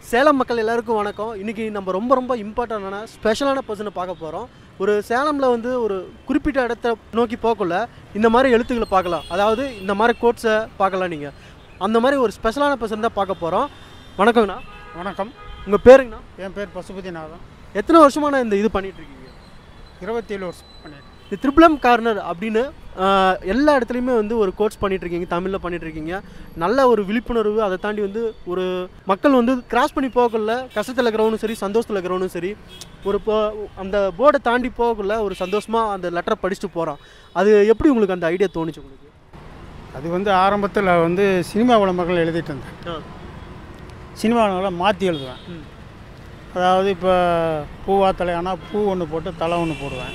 சேலம் மக்கள் எல்லாருக்கும் வணக்கம் இன்றைக்கி நம்ம ரொம்ப ரொம்ப இம்பார்ட்டண்டான ஸ்பெஷலான பர்சனை பார்க்க போகிறோம் ஒரு சேலமில் வந்து ஒரு குறிப்பிட்ட இடத்த நோக்கி போகக்குள்ள இந்த மாதிரி எழுத்துக்களை பார்க்கலாம் அதாவது இந்த மாதிரி கோட்ஸை பார்க்கலாம் நீங்கள் அந்த மாதிரி ஒரு ஸ்பெஷலான பர்சன் தான் பார்க்க போகிறோம் வணக்கங்கண்ணா வணக்கம் உங்கள் பேருங்கண்ணா என் பேர் பசுபதிநாதன் எத்தனை வருஷமான இந்த இது பண்ணிட்டு இருக்கீங்க இருபத்தேழு வருஷம் பண்ணியிருக்கேன் இந்த த்ரிபிளம் கார்னர் அப்படின்னு ஆஹ், எல்லா இடத்துலையுமே வந்து ஒரு கோர்ஸ் பண்ணிட்டு இருக்கீங்க தமிழில் பண்ணிட்டு இருக்கீங்க நல்ல ஒரு விழிப்புணர்வு அதை தாண்டி வந்து ஒரு மக்கள் வந்து கிராஸ் பண்ணி போகக்குள்ள கஷ்டத்தில் இருக்கிறவனும் சரி சந்தோஷத்தில் இருக்கிறவனும் சரி ஒரு இப்போ அந்த போர்டை தாண்டி போகக்குள்ள ஒரு சந்தோஷமாக அந்த லெட்டரை படிச்சுட்டு போகிறான் அது எப்படி உங்களுக்கு அந்த ஐடியா தோணுச்சு உங்களுக்கு அது வந்து ஆரம்பத்தில் வந்து சினிமா விளம்பரங்கள் எழுதிட்டு இருந்தேன் சினிமா விளம்பரங்களை மாற்றி எழுதுவேன் ம். அதாவது இப்போ பூவா தலையானா பூ ஒன்று போட்டு தலை ஒன்று போடுவேன்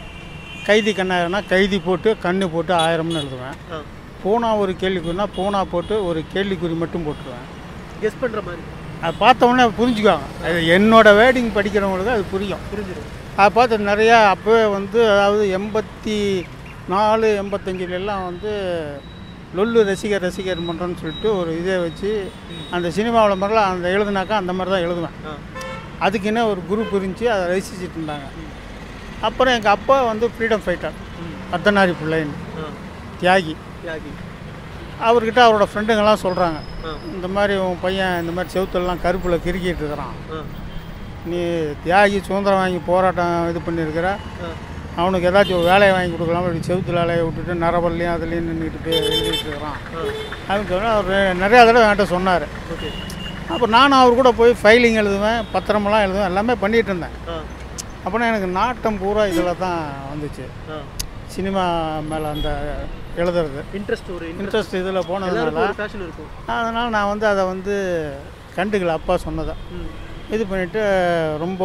கைதி கண்ணாயிரம்னா கைதி போட்டு கண்ணு போட்டு ஆயிரம்னு எழுதுவேன் பூனா ஒரு கேள்விக்குறினா பூனா போட்டு ஒரு கேள்விக்குறி மட்டும் போட்டுருவேன் கெஸ் பண்ணுற மாதிரி அதை பார்த்த உடனே புரிஞ்சுக்குவாங்க அது என்னோட வேர்டிங் படிக்கிறவங்களுக்கு அது புரியும் புரிஞ்சிடும் அதை பார்த்து நிறையா அப்போவே வந்து அதாவது எண்பத்தி நாலு எண்பத்தஞ்சுல எல்லாம் வந்து லொல்லு ரசிகர் ரசிகர் மன்றம்னு சொல்லிட்டு ஒரு இதை வச்சு அந்த சினிமா விளம்பரம்லாம் அந்த எழுதுனாக்கா அந்த மாதிரி தான் எழுதுவேன் அதுக்குன்னே ஒரு குரூப் இருந்துச்சு அதை ரசிச்சுட்டு இருந்தாங்க அப்புறம் எங்கள் அப்பா வந்து ஃப்ரீடம் ஃபைட்டர் அர்த்தநாரி பிள்ளைன்னு தியாகி தியாகி அவர்கிட்ட அவரோட ஃப்ரெண்டுங்கெல்லாம் சொல்கிறாங்க ஆ. இந்த மாதிரி உன் பையன் இந்த மாதிரி செவுத்தெல்லாம் கருப்பில் கிறுக்கிட்டு இருக்கிறான் ஆ நீ தியாகி சுதந்திரம் வாங்கி போராட்டம் இது பண்ணியிருக்கிற ஆ அவனுக்கு ஏதாச்சும் ஒரு வேலையை வாங்கி கொடுக்கலாம் அப்படி செவுத்துல வேலையை விட்டுட்டு நரபல்லையும் அதுலேயும் நின்றுட்டு போய் எழுதிட்டு இருக்கிறான் அப்படின்னு சொன்னால் அவர் நிறையா தடவை என்கிட்ட சொன்னார் ஓகே அப்போ நானும் அவர் கூட போய் ஃபைலிங் எழுதுவேன் பத்திரமெல்லாம் எழுதுவேன் எல்லாமே பண்ணிகிட்டு இருந்தேன் ஆ அப்போனா எனக்கு நாட்டம் பூரா இதில் தான் வந்துச்சு ஆ சினிமா மேலே அந்த எழுதுறது இன்ட்ரெஸ்ட் ஒரு இன்ட்ரெஸ்ட் இதில் போனதுனால எல்லாருக்கும் ஒரு ஃபேஷன் இருக்கும் அதனால் நான் வந்து அதை வந்து கண்டுக்கல அப்பா சொன்னதை ம் இது பண்ணிவிட்டு ரொம்ப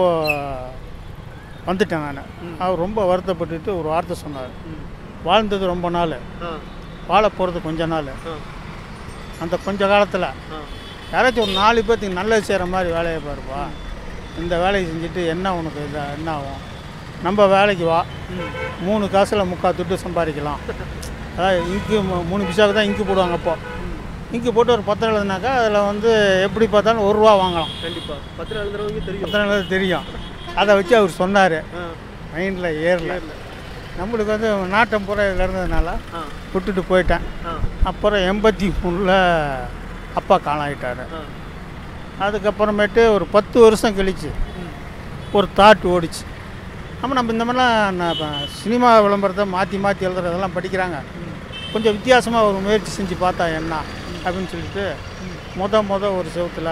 வந்துட்டேன் நான் அவர் ரொம்ப வருத்தப்பட்டுட்டு ஒரு வார்த்தை சொன்னார் ம் வாழ்ந்தது ரொம்ப நாள் ஆ வாழ போகிறது கொஞ்ச நாள் ஆ அந்த கொஞ்ச காலத்தில் ஆ யாராச்சும் ஒரு நாலு பேர்த்துக்கு நல்லது செய்கிற மாதிரி வேலையை பாருப்பா இந்த வேலையை செஞ்சுட்டு என்ன உனக்கு இது என்ன ஆகும் நம்ம வேலைக்கு வா ம் மூணு காசில் முக்கால் துட்டு சம்பாதிக்கலாம் அதாவது இங்கு மூ- மூணு பிசாவுக்கு தான் இங்கு போடுவாங்க அப்போ இங்கு போட்டு ஒரு பத்திரம் எழுதுனாக்கா அதில் வந்து எப்படி பார்த்தாலும் ஒரு ரூபா வாங்கலாம் கண்டிப்பா பத்திரம் எழுதுறவங்க தெரியும் பத்திரம் எழுத தெரியும் அதை வச்சு அவர் சொன்னார் ஆ மைண்டில் ஏறல ஏறல. நம்மளுக்கு வந்து நாட்டம் பூரா இதில் இருந்ததுனால ஆ விட்டுட்டு போயிட்டேன் ஆ அப்புறம் எண்பத்தி மூணில் அப்பா காணாயிட்டார் ஆ அதுக்கப்புறமேட்டு ஒரு பத்து வருஷம் கழிச்சு ம். ஒரு தாட் ஓடிச்சு ஆமாம் நம்ம இந்த மாதிரிலாம் நான் இப்ப சினிமா விளம்பரத்தை மாற்றி மாற்றி எழுதுறதெல்லாம் படிக்கிறாங்க கொஞ்சம் வித்தியாசமாக ஒரு முயற்சி செஞ்சு பார்த்தா என்ன அப்படின்னு சொல்லிட்டு முத முத ஒரு செவத்தில்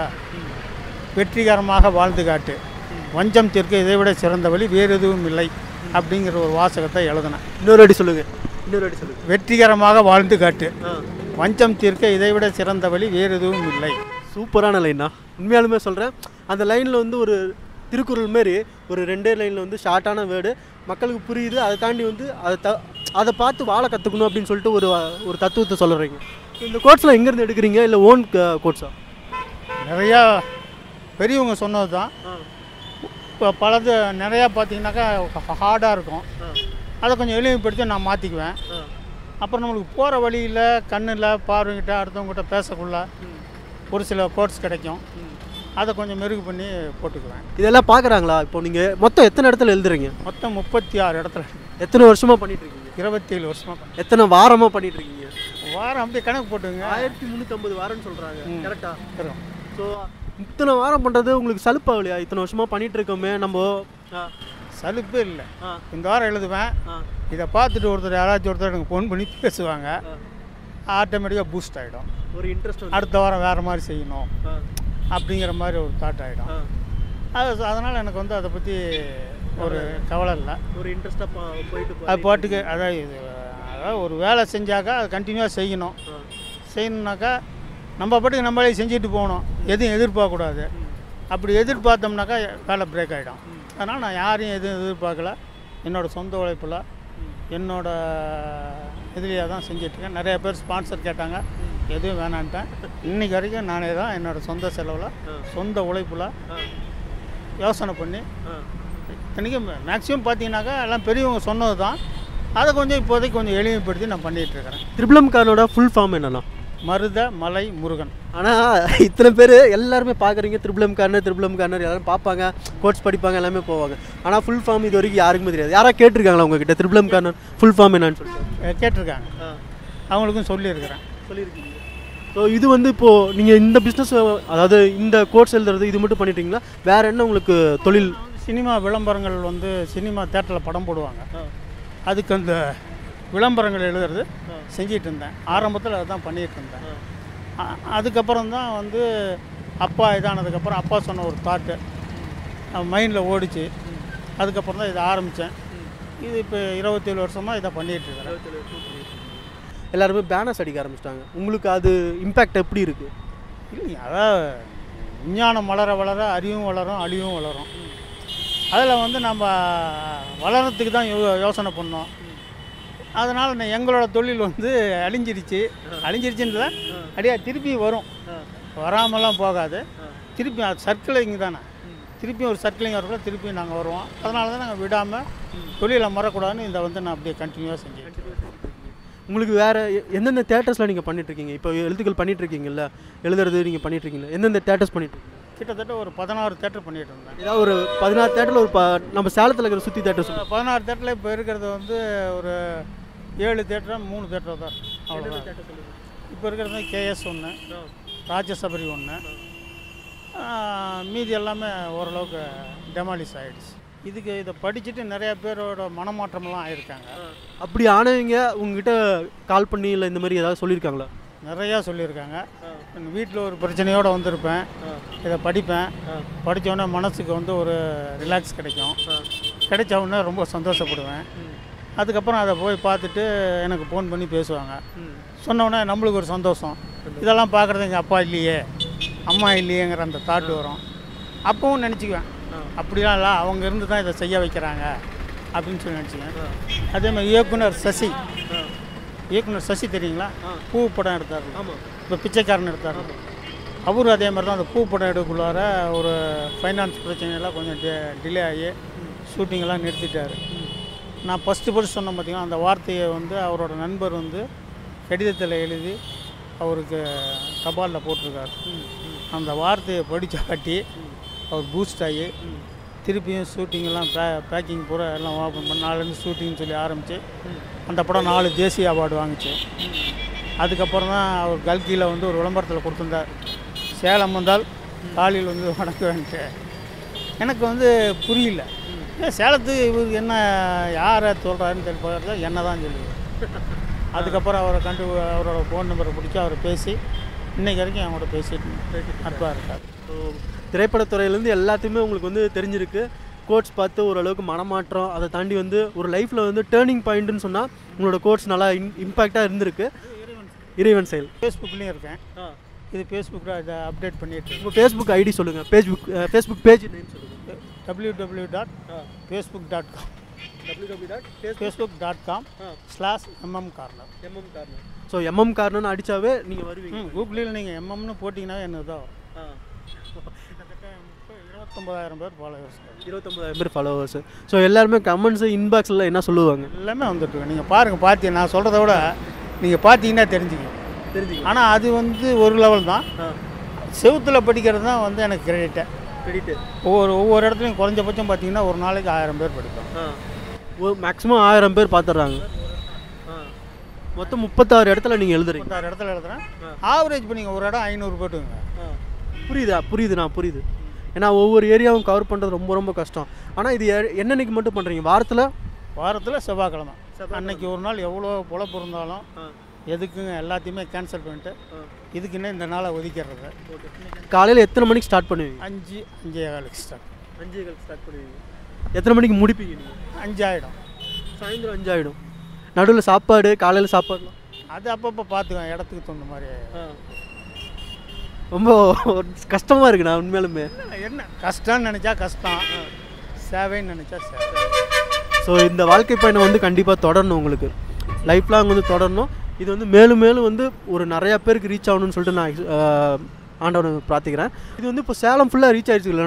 வெற்றிகரமாக வாழ்ந்து காட்டு வஞ்சம் தீர்க்க இதை விட சிறந்த வழி வேறு எதுவும் இல்லை அப்படிங்கிற ஒரு வாசகத்தை எழுதினேன் இன்னொரு அடி சொல்லுங்க இன்னொரு அடி சொல்லுங்க வெற்றிகரமாக வாழ்ந்து காட்டு ஆ வஞ்சம் தீர்க்க இதை விட சிறந்த வழி வேறு எதுவும் இல்லை சூப்பரான லைனா உண்மையாலுமே சொல்கிறேன் அந்த லைனில் வந்து ஒரு திருக்குறள் மாரி ஒரு ரெண்டே லைனில் வந்து ஷார்ட்டான வேர்டு மக்களுக்கு புரியுது அதை தாண்டி வந்து அதை த அதை பார்த்து வாழ கற்றுக்கணும் அப்படின்னு சொல்லிட்டு ஒரு ஒரு தத்துவத்தை சொல்லுறீங்க இந்த கோட்ஸ்லாம் எங்கேருந்து எடுக்கிறீங்க இல்லை ஓன் கோட்ஸா நிறையா பெரியவங்க சொன்னது தான் இப்போ பலது நிறையா பார்த்தீங்கன்னாக்கா ஹார்டாக இருக்கும் அதை கொஞ்சம் எளிமைப்படுத்தி நான் மாற்றிக்குவேன் அப்புறம் நம்மளுக்கு போகிற வழியில் கண்ணில் பார்வைங்கிட்ட அடுத்தவங்ககிட்ட பேசக்குள்ள ஒரு சில கோட்ஸ் கிடைக்கும் அதை கொஞ்சம் மெருகு பண்ணி போட்டுக்குவேன் இதெல்லாம் பார்க்குறாங்களா இப்போ நீங்கள் மொத்தம் எத்தனை இடத்துல எழுதுறீங்க மொத்தம் முப்பத்தி ஆறு இடத்துல எத்தனை வருஷமாக பண்ணிட்டு இருக்கீங்க இருபத்தேழு வருஷமாக பண்ணேன். எத்தனை வாரமாக பண்ணிட்டு இருக்கீங்க வாரம் அப்படியே கணக்கு போட்டுங்க ஆயிரத்தி முந்நூற்றம்பது வாரம்னு சொல்கிறாங்க ம். கரெக்டா இருக்கும். ஸோ இத்தனை வாரம் பண்ணுறது உங்களுக்கு சலுப்பாகலையா இத்தனை வருஷமாக பண்ணிட்டு இருக்கோமே நம்ம ஆ சலுப்பு இல்லை ஆ இந்த வாரம் எழுதுவேன் ஆ இதை பார்த்துட்டு ஒருத்தர் யாராச்சும் ஒருத்தர் எனக்கு ஃபோன் பண்ணி பேசுவாங்க ஆ. ஆட்டோமேட்டிக்காக பூஸ்ட் ஆகிடும் ஒரு இன்ட்ரெஸ்ட் அடுத்த வாரம் வேறு மாதிரி செய்யணும் ஆ அப்படிங்கிற மாதிரி ஒரு தாட் ஆகிடும் ஆ. அது அதனால் எனக்கு வந்து அதை பற்றி ஒரு கவலை இல்லை ஒரு இன்ட்ரெஸ்டாக போயிட்டு அது பாட்டுக்கு அதாவது இது, அதாவது ஒரு வேலை செஞ்சாக்கா அது கண்டினியூவாக செய்யணும் ஆ. செய்யணுன்னாக்கா நம்ம பாட்டுக்கு நம்மளே செஞ்சுட்டு போகணும் எதுவும் எதிர்பார்க்கக்கூடாது அப்படி எதிர்பார்த்தோம்னாக்கா வேலை பிரேக் ஆகிடும் அதனால் நான் யாரையும் எதுவும் எதிர்பார்க்கல என்னோடய சொந்த உழைப்பில் என்னோட இதுலேயே தான் செஞ்சிட்ருக்கேன் நிறைய பேர் ஸ்பான்சர் கேட்டாங்க எதுவும் வேணான்ட்டேன் இன்னைக்கு வரைக்கும் நானே தான் என்னோடய சொந்த செலவில் சொந்த உழைப்பில் ஆ. யோசனை பண்ணி ஆ. இன்றைக்கும் மேக்ஸிமம் பார்த்தீங்கன்னாக்கா எல்லாம் பெரியவங்க சொன்னது தான் அதை கொஞ்சம் இப்போதைக்கு கொஞ்சம் எளிமைப்படுத்தி நான் பண்ணிகிட்டு இருக்கிறேன் த்ரிபிளம் கார்னோட ஃபுல் ஃபார்ம் என்னன்னா மருத மலை முருகன் ஆனால் இத்தனை பேர் எல்லாருமே பார்க்குறீங்க திருபுலம் கார்னர் திருபுலம் கார்னர் எல்லாரும் பார்ப்பாங்க கோர்ஸ் படிப்பாங்க எல்லாமே போவாங்க ஆனால் ஃபுல் ஃபார்ம் இது வரைக்கும் யாருக்குமே தெரியாது யாராவது கேட்டிருக்காங்களா உங்ககிட்ட திருபுலம் கார்னர் ஃபுல் ஃபார்ம் என்னன்னு சொல்லிட்டு அஹ் கேட்டிருக்காங்க அவங்களுக்கும் சொல்லியிருக்கிறேன் சொல்லியிருக்கீங்க ஸோ இது வந்து இப்போது நீங்கள் இந்த பிஸ்னஸ் அதாவது இந்த கோர்ஸ் எழுதுறது இது மட்டும் பண்ணிட்டீங்களா வேற என்ன உங்களுக்கு தொழில் சினிமா விளம்பரங்கள் வந்து சினிமா தேட்டரில் படம் போடுவாங்க அதுக்கு அந்த விளம்பரங்கள் எழுதுறது செஞ்சிட்டு இருந்தேன் ஆரம்பத்தில் அதுதான் பண்ணிகிட்டு இருந்தேன் அ- அதுக்கப்புறம் தான் வந்து அப்பா இதானதுக்கப்புறம் அப்பா சொன்ன ஒரு தாட்டு மைண்டில் ஓடிச்சு அதுக்கப்புறம் தான் இதை ஆரம்பித்தேன் இது இப்போ இருபத்தேழு வருஷமாக இதை பண்ணிகிட்டு இருக்கிறேன் எல்லாருமே பேனர்ஸ் அடிக்க ஆரம்பிச்சிட்டாங்க உங்களுக்கு அது இம்பேக்ட் எப்படி இருக்குது இல்லைங்க அதாவது விஞ்ஞானம் வளர வளர அறிவும் வளரும் அழிவும் வளரும் அதில் வந்து நம்ம வளரத்துக்கு தான் யோ யோசனை பண்ணோம் அதனால் நான் எங்களோட தொழில் வந்து அழிஞ்சிருச்சு அழிஞ்சிருச்சுன்றத அடியா திருப்பி வரும் வராமலாம் போகாது திருப்பி அது சர்க்கிளிங் தானே திருப்பி ஒரு சர்க்கிளிங் வரக்குள்ள திருப்பி நாங்கள் வருவோம் அதனால தான் நாங்கள் விடாமல் தொழிலை மறக்கூடாதுன்னு இதை வந்து நான் அப்படியே கண்டினியூவாக செஞ்சேன் உங்களுக்கு வேற எ- எந்தெந்த தேட்டர்ஸில் நீங்கள் பண்ணிட்டு இருக்கீங்க இப்போ எழுத்துக்கள் பண்ணிட்டு இருக்கீங்கல்ல எழுதுறது நீங்கள் பண்ணிட்டு இருக்கீங்களா எந்தெந்த தேட்டர்ஸ் பண்ணிட்டு இருக்கீங்க கிட்டத்தட்ட ஒரு பதினாறு தேட்டர் பண்ணிகிட்டு இருந்தேன் ஏதாவது ஒரு பதினாறு தேட்டரில் ஒரு ப நம்ம சேலத்தில் இருக்கிற சுற்றி தேட்டர் சொல்லுங்கள் பதினாறு தேட்டரில் இப்போ இருக்கிறது வந்து ஒரு ஏழு தேட்டரா மூணு தேட்டர் தான் அவ்வளோதான் இப்போ இருக்கிறது கேஎஸ் ஒன்று ராஜசபரி ஒன்று மீதி எல்லாமே ஓரளவுக்கு டெமாலிஸ் ஆகிடுச்சு இதுக்கு இதை படிச்சுட்டு நிறைய பேரோட மனமாற்றம்லாம் ஆயிருக்காங்க அப்படி ஆனவங்க உங்ககிட்ட கால் பண்ணி இல்லை இந்த மாதிரி ஏதாவது சொல்லியிருக்காங்களா நிறையா சொல்லியிருக்காங்க வீட்டில் ஒரு பிரச்சனையோடு வந்திருப்பேன் இதை படிப்பேன் படிச்ச உடனே மனசுக்கு வந்து ஒரு ரிலாக்ஸ் கிடைக்கும் கிடைச்ச உடனே ரொம்ப சந்தோஷப்படுவேன் அதுக்கப்புறம் அதை போய் பார்த்துட்டு எனக்கு ஃபோன் பண்ணி பேசுவாங்க சொன்ன உடனே நம்மளுக்கு ஒரு சந்தோஷம் இதெல்லாம் பார்க்குறது எங்கள் அப்பா இல்லையே அம்மா இல்லையேங்கிற அந்த தாட் வரும் அப்பவும் நினச்சிக்குவேன் அப்படிலாம் இல்லை அவங்க இருந்து தான் இதை செய்ய வைக்கிறாங்க அப்படின்னு சொல்லி நினச்சிக்குவேன் அதே மாதிரி இயக்குனர் சசி இயக்குனர் சசி தெரியுங்களா பூ படம் எடுத்தார் ஆமாம் இப்போ பிச்சைக்காரன் எடுத்தார் அவரும் அதே மாதிரி தான் அந்த பூ படம் எடுக்குள்ளார ஒரு ஃபைனான்ஸ் பிரச்சனையெல்லாம் கொஞ்சம் டிலே ஆகி ஷூட்டிங்கெல்லாம் நிறுத்திட்டார் நான் ஃபஸ்ட்டு ஃபஸ்ட் சொன்ன பார்த்தீங்கன்னா அந்த வார்த்தையை வந்து அவரோட நண்பர் வந்து கடிதத்தில் எழுதி அவருக்கு தபாலில் போட்டிருக்காரு அந்த வார்த்தையை படித்து காட்டி அவர் பூஸ்ட் ஆகி திருப்பியும் ஷூட்டிங்கெல்லாம் பே பேக்கிங் பூரா எல்லாம் ஓப்பன் பண்ண நாலுலேருந்து ஷூட்டிங்னு சொல்லி ஆரம்பித்து அந்த படம் நாலு தேசிய அவார்டு வாங்குச்சு அதுக்கப்புறம் தான் அவர் கல்கியில் வந்து ஒரு விளம்பரத்தில் கொடுத்துருந்தார் சேலம் வந்தால் காலையில் வந்து வணங்குவேன்ட்டு எனக்கு வந்து புரியல ஏன் சேலத்துக்கு இவர் என்ன யாரை சொல்கிறாருன்னு தெரியல என்ன தான் சொல்லுவார் அதுக்கப்புறம் அவரை கண்டு அவரோட ஃபோன் நம்பரை பிடிச்சி அவரை பேசி இன்னைக்கு வரைக்கும் அவங்களோட பேசிட்டு அன்பாக இருக்கார் ஸோ திரைப்படத்துறையிலேருந்து எல்லாத்தையுமே உங்களுக்கு வந்து தெரிஞ்சிருக்கு கோட்ஸ் பார்த்து ஓரளவுக்கு மனமாற்றம் அதை தாண்டி வந்து ஒரு லைஃப்பில் வந்து டேர்னிங் பாயிண்ட்னு சொன்னால் உங்களோட கோட்ஸ் நல்லா இன் இம்பேக்டாக இருந்திருக்கு இறைவன் செயல் ஃபேஸ்புக்லேயும் இருக்கேன் இது ஃபேஸ்புக்கில் இதை அப்டேட் பண்ணிட்டு உங்கள் ஃபேஸ்புக் ஐடி சொல்லுங்கள் ஃபேஸ்புக் ஃபேஸ்புக் பேஜ் நேம் சொல்லுங்கள் W W dot Facebook dot com W dot Facebook dot com slash MM corner MM corner so MM கார்னர்னு அடித்தாவே நீங்கள் வருவீங்க ம் கூகுளில் நீங்கள் எம்எம்னு போட்டிங்கன்னா என்ன தான் கிட்டத்தட்ட முப்பது இருபத்தொம்பதாயிரம் பேர் ஃபாலோவர்ஸ் இருபத்தொம்பதாயிரம் பேர் ஃபாலோவர்ஸ் ஸோ எல்லாருமே கமெண்ட்ஸ் இன்பாக்ஸில் என்ன சொல்லுவாங்க எல்லாமே வந்துட்டு நீங்கள் பாருங்கள் பார்த்து நான் சொல்கிறத விட நீங்கள் பார்த்தீங்கன்னா தெரிஞ்சுக்கணும் தெரிஞ்சுக்கலாம் ஆனால் அது வந்து ஒரு லெவல் தான் செவுத்தில் படிக்கிறது தான் வந்து எனக்கு கிரெடிட்டு கிரெடிட்டு ஒவ்வொரு ஒவ்வொரு இடத்துலையும் குறைஞ்சபட்சம் பார்த்தீங்கன்னா ஒரு நாளைக்கு ஆயிரம் பேர் படிப்போம் ஒரு மேக்ஸிமம் ஆயிரம் பேர் பார்த்துட்றாங்க மொத்தம் முப்பத்தாறு இடத்துல நீங்கள் எழுதுறீங்க முப்பத்தாறு இடத்துல எழுதுறேன் ஆவரேஜ் பண்ணிங்க ஒரு இடம் ஐநூறு போட்டுங்க புரியுதா புரியுதுண்ணா புரியுது ஏன்னா ஒவ்வொரு ஏரியாவும் கவர் பண்ணுறது ரொம்ப ரொம்ப கஷ்டம் ஆனால் இது எ- என்னன்னைக்கு மட்டும் பண்ணுறீங்க வாரத்தில் வாரத்தில் செவ்வாய்க்கிழமை அன்னைக்கு ஒரு நாள் எவ்வளோ பொழப்பு இருந்தாலும் எதுக்குங்க எல்லாத்தையுமே கேன்சல் பண்ணிட்டு இதுக்குன்னே இந்த நாளை ஒதுக்கிடுறது காலையில் எத்தனை மணிக்கு ஸ்டார்ட் பண்ணுவீங்க அஞ்சு அஞ்சே காலுக்கு ஸ்டார்ட் அஞ்சு ஸ்டார்ட் பண்ணுவீங்க எத்தனை மணிக்கு முடிப்பீங்க நீங்கள் அஞ்சாயிடும் சாயந்தரம் அஞ்சாயிடும் நடுவில் சாப்பாடு காலையில் சாப்பாடுலாம் அது அப்பப்போ பார்த்துக்குவேன் இடத்துக்கு தகுந்த மாதிரி ரொம்ப கஷ்டமாக இருக்குண்ணா உண்மையாலுமே என்ன கஷ்டம்னு நினச்சா கஷ்டம் சேவைன்னு நினச்சா சேவை ஸோ இந்த வாழ்க்கை பயணம் வந்து கண்டிப்பாக தொடரணும் உங்களுக்கு லைஃப் லாங் வந்து தொடரணும் இது வந்து மேலும் மேலும் வந்து ஒரு நிறையா பேருக்கு ரீச் ஆகணும்னு சொல்லிட்டு நான் ஆஹ், ஆண்டவனை பிரார்த்திக்கிறேன் இது வந்து இப்போ சேலம் ஃபுல்லாக ரீச் ஆயிடுச்சு இல்லைண்ணா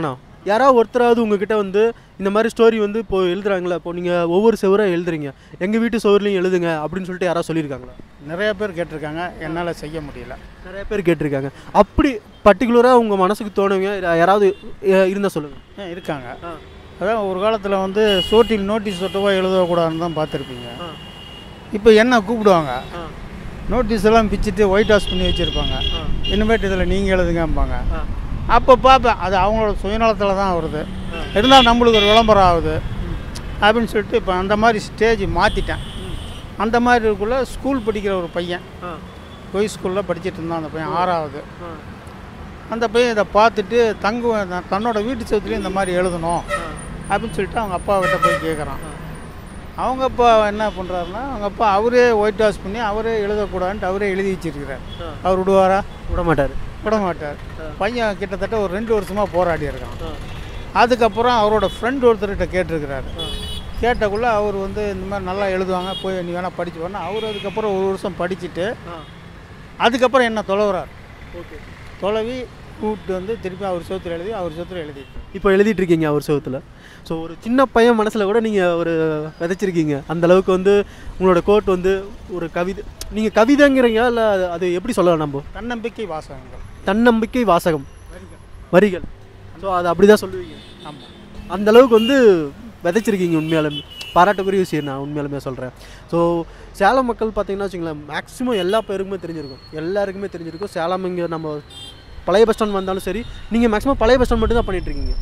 யாராவது ஒருத்தராவது உங்ககிட்ட வந்து இந்த மாதிரி ஸ்டோரி வந்து இப்போ எழுதுறாங்களா இப்போ நீங்கள் ஒவ்வொரு செவராக எழுதுறீங்க எங்கள் வீட்டு சுவர்லையும் எழுதுங்க அப்படின்னு சொல்லிட்டு யாராவது சொல்லியிருக்காங்களா நிறைய பேர் கேட்டிருக்காங்க என்னால் செய்ய முடியல நிறைய பேர் கேட்டிருக்காங்க அப்படி பர்டிகுலராக உங்கள் மனசுக்கு தோணுங்க யாராவது இருந்தால் சொல்லுங்கள் ஏன் இருக்காங்க ஆ. அதான் ஒரு காலத்தில் வந்து சோட்டில் நோட்டீஸ் ஒட்டவா எழுதக்கூடாதுன்னு தான் பார்த்துருப்பீங்க ஆ. இப்போ என்ன கூப்பிடுவாங்க ஆ. நோட்டீஸ் எல்லாம் பிச்சுட்டு ஒயிட் ஹவுஸ் பண்ணி வச்சுருப்பாங்க ஆ. இனிமேட்டு இதில் நீங்கள் எழுதுங்கம்பாங்க ஆ. அப்போ பார்ப்பேன் அது அவங்களோட சுயநலத்தில் தான் வருது இருந்தால் நம்மளுக்கு ஒரு விளம்பரம் ஆகுது அப்படின்னு சொல்லிட்டு இப்போ அந்த மாதிரி ஸ்டேஜ் மாற்றிட்டேன் அந்த மாதிரி இருக்குள்ள ஸ்கூல் படிக்கிற ஒரு பையன் ஆ. பொய் ஸ்கூலில் படிச்சிட்டு இருந்தான் அந்த பையன் ஆறாவது ஆ. அந்த பையன் இதை பார்த்துட்டு தங்குவேன் நான் தன்னோட வீட்டு சவுத்துலேயும் இந்த மாதிரி எழுதணும் அப்படின்னு சொல்லிட்டு அவங்க அப்பா கிட்ட போய் கேட்குறான் அவங்க அப்பா என்ன பண்ணுறாருன்னா அவங்க அப்பா அவரே ஒயிட் வாஷ் பண்ணி அவரே எழுதக்கூடாதுன்ட்டு அவரே எழுதி வச்சிருக்கிறார் ஆ. அவர் விடுவாரா விட மாட்டார் விட மாட்டார் பையன் கிட்டத்தட்ட ஒரு ரெண்டு வருஷமாக போராடி இருக்கான் அதுக்கப்புறம் அவரோட ஃப்ரெண்ட் ஒருத்தர்கிட்ட கேட்டிருக்கிறாரு கேட்டக்குள்ளே அவர் வந்து இந்த மாதிரி நல்லா எழுதுவாங்க போய் நீ வேணால் படிச்சு வரணும் அவர் அதுக்கப்புறம் ஒரு வருஷம் படிச்சுட்டு அதுக்கப்புறம் என்ன தொலைவுறார் ஓகே தொலைவி கூப்பிட்டு வந்து திருப்பி அவர் சோத்துல எழுதி அவர் சோத்துல எழுதி இப்போ எழுதிட்டு இருக்கீங்க அவர் செவத்தில் ஸோ ஒரு சின்ன பையன் மனசில் கூட நீங்கள் ஒரு விதைச்சிருக்கீங்க அந்த அளவுக்கு வந்து உங்களோட கோட் வந்து ஒரு கவிதை நீங்கள் கவிதைங்கிறீங்க இல்லை அது எப்படி சொல்லலாம் நம்ம தன்னம்பிக்கை வாசகங்கள் தன்னம்பிக்கை வாசகம் வரிகள் ஸோ அது அப்படி தான் சொல்லுவீங்க ஆமாம் அந்த அளவுக்கு வந்து விதைச்சிருக்கீங்க உண்மையாலுமே பாராட்டுக்குரிய விஷயம் நான் உண்மையாலுமே சொல்கிறேன் ஸோ சேலம் மக்கள் பார்த்தீங்கன்னா வச்சுங்களேன் மேக்ஸிமம் எல்லா பேருக்குமே தெரிஞ்சிருக்கும் எல்லாருக்குமே தெரிஞ்சிருக்கும் சேலம் இங்கே நம்ம பழைய பஸ் ஸ்டாண்ட் வந்தாலும் சரி நீங்கள் மேக்ஸிமம் பழைய பஸ் ஸ்டாண்ட் மட்டும் தான் பண்ணிகிட்ருக்கீங்க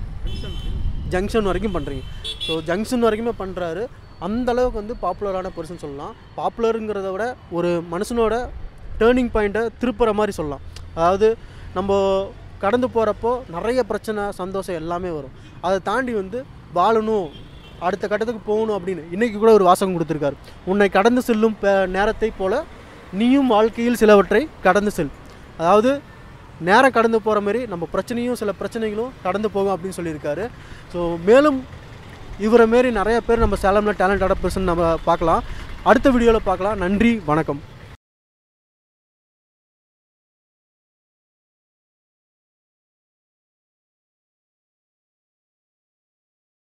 ஜங்ஷன் வரைக்கும் பண்ணுறீங்க ஸோ ஜங்ஷன் வரைக்குமே பண்ணுறாரு அந்த அளவுக்கு வந்து பாப்புலரான பர்சன் சொல்லலாம் பாப்புலருங்கிறத விட ஒரு மனுஷனோட டேர்னிங் பாயிண்ட்டை திருப்புற மாதிரி சொல்லலாம் அதாவது நம்ம கடந்து போகிறப்போ நிறைய பிரச்சனை சந்தோஷம் எல்லாமே வரும் அதை தாண்டி வந்து வாழணும் அடுத்த கட்டத்துக்கு போகணும் அப்படின்னு இன்றைக்கி கூட ஒரு வாசகம் கொடுத்துருக்காரு உன்னை கடந்து செல்லும் ப- நேரத்தை போல நீயும் வாழ்க்கையில் சிலவற்றை கடந்து செல் அதாவது நேரம் கடந்து போகிற மாதிரி நம்ம பிரச்சனையும் சில பிரச்சனைகளும் கடந்து போகும் அப்படின்னு சொல்லியிருக்காரு ஸோ மேலும் இவரை மாரி நிறைய பேர் நம்ம சேலமில் டேலண்டடான பர்சன் நம்ம பார்க்கலாம் அடுத்த வீடியோவில் பார்க்கலாம் நன்றி வணக்கம்